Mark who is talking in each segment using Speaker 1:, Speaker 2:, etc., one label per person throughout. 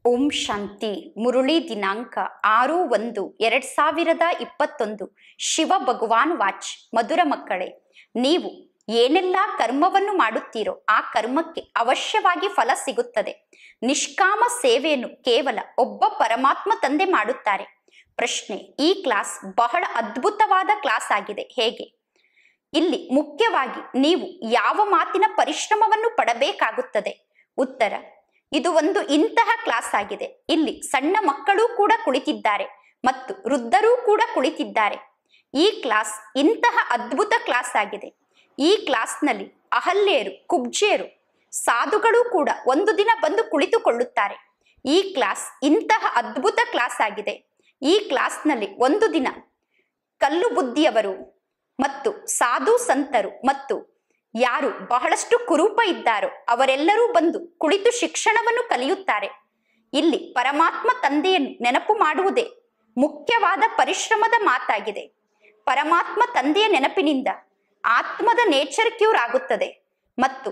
Speaker 1: ಓಂ ಶಾಂತಿ ಮುರುಳಿ ದಿನಾಂಕ ಆರು ಒಂದು ಎರಡ್ ಸಾವಿರದ ಇಪ್ಪತ್ತೊಂದು ಶಿವ ಭಗವಾನ್ ವಾಚ್ ಮಧುರ ಮಕ್ಕಳೇ ನೀವು ಏನೆಲ್ಲ ಕರ್ಮವನ್ನು ಮಾಡುತ್ತೀರೋ ಆ ಕರ್ಮಕ್ಕೆ ಅವಶ್ಯವಾಗಿ ಫಲ ಸಿಗುತ್ತದೆ ನಿಷ್ಕಾಮ ಸೇವೆಯನ್ನು ಕೇವಲ ಒಬ್ಬ ಪರಮಾತ್ಮ ತಂದೆ ಮಾಡುತ್ತಾರೆ ಪ್ರಶ್ನೆ ಈ ಕ್ಲಾಸ್ ಬಹಳ ಅದ್ಭುತವಾದ ಕ್ಲಾಸ್ ಆಗಿದೆ ಹೇಗೆ ಇಲ್ಲಿ ಮುಖ್ಯವಾಗಿ ನೀವು ಯಾವ ಮಾತಿನ ಪರಿಶ್ರಮವನ್ನು ಪಡಬೇಕಾಗುತ್ತದೆ ಉತ್ತರ ಇದು ಒಂದು ಇಂತಹ ಕ್ಲಾಸ್ ಆಗಿದೆ ಇಲ್ಲಿ ಸಣ್ಣ ಮಕ್ಕಳು ಕೂಡ ಕುಳಿತಿದ್ದಾರೆ ಮತ್ತು ವೃದ್ಧರೂ ಕೂಡ ಕುಳಿತಿದ್ದಾರೆ ಈ ಕ್ಲಾಸ್ ಇಂತಹ ಅದ್ಭುತ ಕ್ಲಾಸ್ ಆಗಿದೆ ಈ ಕ್ಲಾಸ್ನಲ್ಲಿ ಅಹಲ್ಯರು ಕುಬ್ಜೆಯರು ಸಾಧುಗಳು ಕೂಡ ಒಂದು ದಿನ ಬಂದು ಕುಳಿತುಕೊಳ್ಳುತ್ತಾರೆ ಈ ಕ್ಲಾಸ್ ಇಂತಹ ಅದ್ಭುತ ಕ್ಲಾಸ್ ಆಗಿದೆ ಈ ಕ್ಲಾಸ್ನಲ್ಲಿ ಒಂದು ದಿನ ಕಲ್ಲು ಬುದ್ಧಿಯವರು ಮತ್ತು ಸಾಧು ಸಂತರು ಮತ್ತು ಯಾರು ಬಹಳಷ್ಟು ಕುರೂಪ ಇದ್ದಾರೋ ಅವರೆಲ್ಲರೂ ಬಂದು ಕುಳಿತು ಶಿಕ್ಷಣವನ್ನು ಕಲಿಯುತ್ತಾರೆ ಇಲ್ಲಿ ಪರಮಾತ್ಮ ತಂದೆಯನ್ನು ನೆನಪು ಮಾಡುವುದೇ ಮುಖ್ಯವಾದ ಪರಿಶ್ರಮದ ಮಾತಾಗಿದೆ ಪರಮಾತ್ಮ ತಂದೆಯ ನೆನಪಿನಿಂದ ಆತ್ಮದ ನೇಚರ್ ಕ್ಯೂರ್ ಆಗುತ್ತದೆ ಮತ್ತು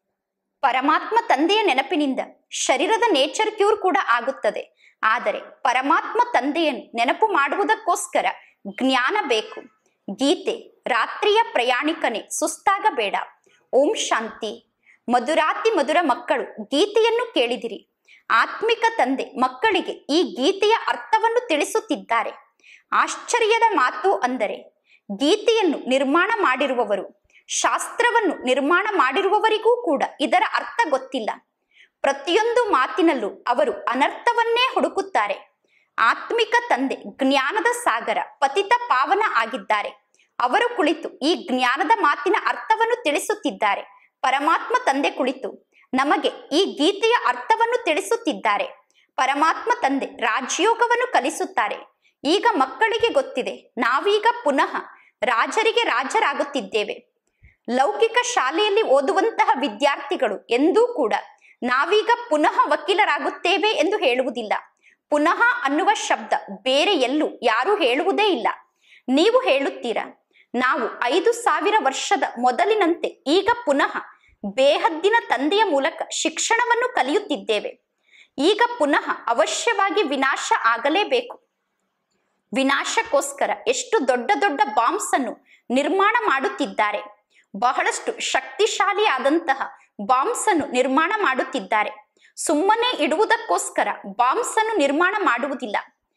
Speaker 1: ಪರಮಾತ್ಮ ತಂದೆಯ ನೆನಪಿನಿಂದ ಶರೀರದ ನೇಚರ್ ಕ್ಯೂರ್ ಕೂಡ ಆಗುತ್ತದೆ ಆದರೆ ಪರಮಾತ್ಮ ತಂದೆಯನ್ನು ನೆನಪು ಮಾಡುವುದಕ್ಕೋಸ್ಕರ ಜ್ಞಾನ ಬೇಕು ಗೀತೆ ರಾತ್ರಿಯ ಪ್ರಯಾಣಿಕನೇ ಸುಸ್ತಾಗಬೇಡ ಓಂ ಶಾಂತಿ ಮಧುರಾತಿ ಮಧುರ ಮಕ್ಕಳು ಗೀತೆಯನ್ನು ಕೇಳಿದಿರಿ ಆತ್ಮಿಕ ತಂದೆ ಮಕ್ಕಳಿಗೆ ಈ ಗೀತೆಯ ಅರ್ಥವನ್ನು ತಿಳಿಸುತ್ತಿದ್ದಾರೆ ಆಶ್ಚರ್ಯದ ಮಾತು ಅಂದರೆ ಗೀತೆಯನ್ನು ನಿರ್ಮಾಣ ಮಾಡಿರುವವರು ಶಾಸ್ತ್ರವನ್ನು ನಿರ್ಮಾಣ ಮಾಡಿರುವವರಿಗೂ ಕೂಡ ಇದರ ಅರ್ಥ ಗೊತ್ತಿಲ್ಲ ಪ್ರತಿಯೊಂದು ಮಾತಿನಲ್ಲೂ ಅವರು ಅನರ್ಥವನ್ನೇ ಹುಡುಕುತ್ತಾರೆ ಆತ್ಮಿಕ ತಂದೆ ಜ್ಞಾನದ ಸಾಗರ ಪತಿತ ಪಾವನ ಆಗಿದ್ದಾರೆ ಅವರು ಕುಳಿತು ಈ ಜ್ಞಾನದ ಮಾತಿನ ಅರ್ಥವನ್ನು ತಿಳಿಸುತ್ತಿದ್ದಾರೆ ಪರಮಾತ್ಮ ತಂದೆ ಕುಳಿತು ನಮಗೆ ಈ ಗೀತೆಯ ಅರ್ಥವನ್ನು ತಿಳಿಸುತ್ತಿದ್ದಾರೆ ಪರಮಾತ್ಮ ತಂದೆ ರಾಜಯೋಗವನ್ನು ಕಲಿಸುತ್ತಾರೆ ಈಗ ಮಕ್ಕಳಿಗೆ ಗೊತ್ತಿದೆ ನಾವೀಗ ಪುನಃ ರಾಜರಿಗೆ ರಾಜರಾಗುತ್ತಿದ್ದೇವೆ ಲೌಕಿಕ ಶಾಲೆಯಲ್ಲಿ ಓದುವಂತಹ ವಿದ್ಯಾರ್ಥಿಗಳು ಎಂದೂ ಕೂಡ ನಾವೀಗ ಪುನಃ ವಕೀಲರಾಗುತ್ತೇವೆ ಎಂದು ಹೇಳುವುದಿಲ್ಲ ಪುನಃ ಅನ್ನುವ ಶಬ್ದ ಬೇರೆ ಎಲ್ಲೂ ಯಾರೂ ಹೇಳುವುದೇ ಇಲ್ಲ ನೀವು ಹೇಳುತ್ತೀರಾ ನಾವು ಐದು ಸಾವಿರ ವರ್ಷದ ಮೊದಲಿನಂತೆ ಈಗ ಪುನಃ ಬೇಹದ್ದಿನ ತಂದೆಯ ಮೂಲಕ ಶಿಕ್ಷಣವನ್ನು ಕಲಿಯುತ್ತಿದ್ದೇವೆ ಈಗ ಪುನಃ ಅವಶ್ಯವಾಗಿ ವಿನಾಶ ಆಗಲೇಬೇಕು ವಿನಾಶಕ್ಕೋಸ್ಕರ ಎಷ್ಟು ದೊಡ್ಡ ದೊಡ್ಡ ಬಾಂಬ್ಸ್ ಅನ್ನು ನಿರ್ಮಾಣ ಮಾಡುತ್ತಿದ್ದಾರೆ ಬಹಳಷ್ಟು ಶಕ್ತಿಶಾಲಿ ಆದಂತಹ ಬಾಂಬ್ಸ್ ಅನ್ನು ನಿರ್ಮಾಣ ಮಾಡುತ್ತಿದ್ದಾರೆ ಸುಮ್ಮನೆ ಇಡುವುದಕ್ಕೋಸ್ಕರ ಬಾಂಬ್ಸ್ ಅನ್ನು ನಿರ್ಮಾಣ ಮಾಡುವುದಿಲ್ಲ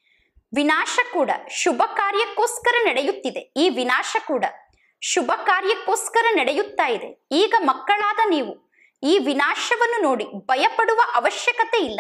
Speaker 1: ವಿನಾಶ ಕೂಡ ಶುಭ ಕಾರ್ಯಕ್ಕೋಸ್ಕರ ನಡೆಯುತ್ತಿದೆ ಈ ವಿನಾಶ ಕೂಡ ಶುಭ ಕಾರ್ಯಕ್ಕೋಸ್ಕರ ನಡೆಯುತ್ತಾ ಇದೆ ಈಗ ಮಕ್ಕಳಾದ ನೀವು ಈ ವಿನಾಶವನ್ನು ನೋಡಿ ಭಯಪಡುವ ಅವಶ್ಯಕತೆ ಇಲ್ಲ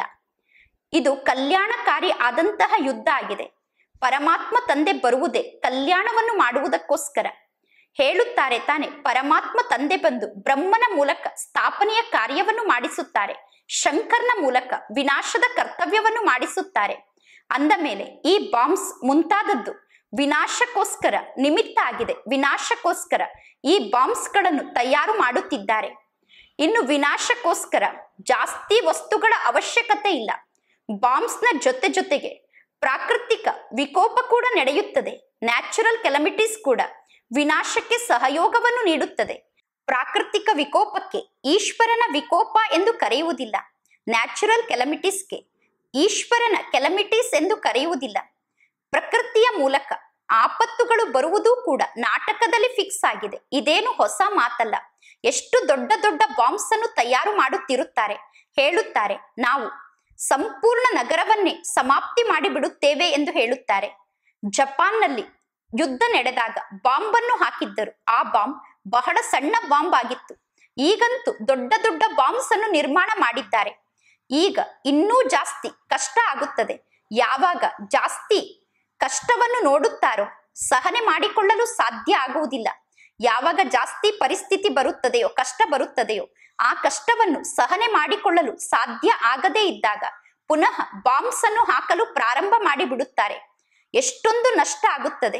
Speaker 1: ಇದು ಕಲ್ಯಾಣಕಾರಿ ಆದಂತಹ ಯುದ್ಧ ಆಗಿದೆ ಪರಮಾತ್ಮ ತಂದೆ ಬರುವುದೇ ಕಲ್ಯಾಣವನ್ನು ಮಾಡುವುದಕ್ಕೋಸ್ಕರ ಹೇಳುತ್ತಾರೆ ತಾನೆ ಪರಮಾತ್ಮ ತಂದೆ ಬಂದು ಬ್ರಹ್ಮನ ಮೂಲಕ ಸ್ಥಾಪನೆಯ ಕಾರ್ಯವನ್ನು ಮಾಡಿಸುತ್ತಾರೆ ಶಂಕರ್ನ ಮೂಲಕ ವಿನಾಶದ ಕರ್ತವ್ಯವನ್ನು ಮಾಡಿಸುತ್ತಾರೆ ಅಂದ ಮೇಲೆ ಈ ಬಾಂಬ್ಸ್ ಮುಂತಾದದ್ದು ವಿನಾಶಕ್ಕೋಸ್ಕರ ನಿಮಿತ್ತ ಆಗಿದೆ ವಿನಾಶಕ್ಕೋಸ್ಕರ ಈ ಬಾಂಬ್ಸ್ಗಳನ್ನು ತಯಾರು ಮಾಡುತ್ತಿದ್ದಾರೆ ಇನ್ನು ವಿನಾಶಕ್ಕೋಸ್ಕರ ಜಾಸ್ತಿ ವಸ್ತುಗಳ ಅವಶ್ಯಕತೆ ಇಲ್ಲ ಬಾಂಬ್ಸ್ನ ಜೊತೆ ಜೊತೆಗೆ ಪ್ರಾಕೃತಿಕ ವಿಕೋಪ ಕೂಡ ನಡೆಯುತ್ತದೆ ನ್ಯಾಚುರಲ್ ಕೆಲಮಿಟೀಸ್ ಕೂಡ ವಿನಾಶಕ್ಕೆ ಸಹಯೋಗವನ್ನು ನೀಡುತ್ತದೆ ಪ್ರಾಕೃತಿಕ ವಿಕೋಪಕ್ಕೆ ಈಶ್ವರನ ವಿಕೋಪ ಎಂದು ಕರೆಯುವುದಿಲ್ಲ ನ್ಯಾಚುರಲ್ ಕೆಲಮಿಟೀಸ್ಗೆ ಈಶ್ವರನ ಕೆಲಮಿಟೀಸ್ ಎಂದು ಕರೆಯುವುದಿಲ್ಲ ಪ್ರಕೃತಿಯ ಮೂಲಕ ಆಪತ್ತುಗಳು ಬರುವುದೂ ಕೂಡ ನಾಟಕದಲ್ಲಿ ಫಿಕ್ಸ್ ಆಗಿದೆ ಇದೇನು ಹೊಸ ಮಾತಲ್ಲ ಎಷ್ಟು ದೊಡ್ಡ ದೊಡ್ಡ ಬಾಂಬ್ಸ್ ಅನ್ನು ತಯಾರು ಮಾಡುತ್ತಿರುತ್ತಾರೆ ಹೇಳುತ್ತಾರೆ ನಾವು ಸಂಪೂರ್ಣ ನಗರವನ್ನೇ ಸಮಾಪ್ತಿ ಮಾಡಿಬಿಡುತ್ತೇವೆ ಎಂದು ಹೇಳುತ್ತಾರೆ ಜಪಾನ್ನಲ್ಲಿ ಯುದ್ಧ ನಡೆದಾಗ ಬಾಂಬನ್ನು ಹಾಕಿದ್ದರು ಆ ಬಾಂಬ್ ಬಹಳ ಸಣ್ಣ ಬಾಂಬ್ ಆಗಿತ್ತು ಈಗಂತೂ ದೊಡ್ಡ ದೊಡ್ಡ ಬಾಂಬ್ಸ್ ಅನ್ನು ನಿರ್ಮಾಣ ಮಾಡಿದ್ದಾರೆ ಈಗ ಇನ್ನೂ ಜಾಸ್ತಿ ಕಷ್ಟ ಆಗುತ್ತದೆ ಯಾವಾಗ ಜಾಸ್ತಿ ಕಷ್ಟವನ್ನು ನೋಡುತ್ತಾರೋ ಸಹನೆ ಮಾಡಿಕೊಳ್ಳಲು ಸಾಧ್ಯ ಆಗುವುದಿಲ್ಲ ಯಾವಾಗ ಜಾಸ್ತಿ ಪರಿಸ್ಥಿತಿ ಬರುತ್ತದೆಯೋ ಕಷ್ಟ ಬರುತ್ತದೆಯೋ ಆ ಕಷ್ಟವನ್ನು ಸಹನೆ ಮಾಡಿಕೊಳ್ಳಲು ಸಾಧ್ಯ ಆಗದೇ ಇದ್ದಾಗ ಪುನಃ ಬಾಂಬ್ಸ್ ಅನ್ನು ಹಾಕಲು ಪ್ರಾರಂಭ ಮಾಡಿ ಬಿಡುತ್ತಾರೆ ಎಷ್ಟೊಂದು ನಷ್ಟ ಆಗುತ್ತದೆ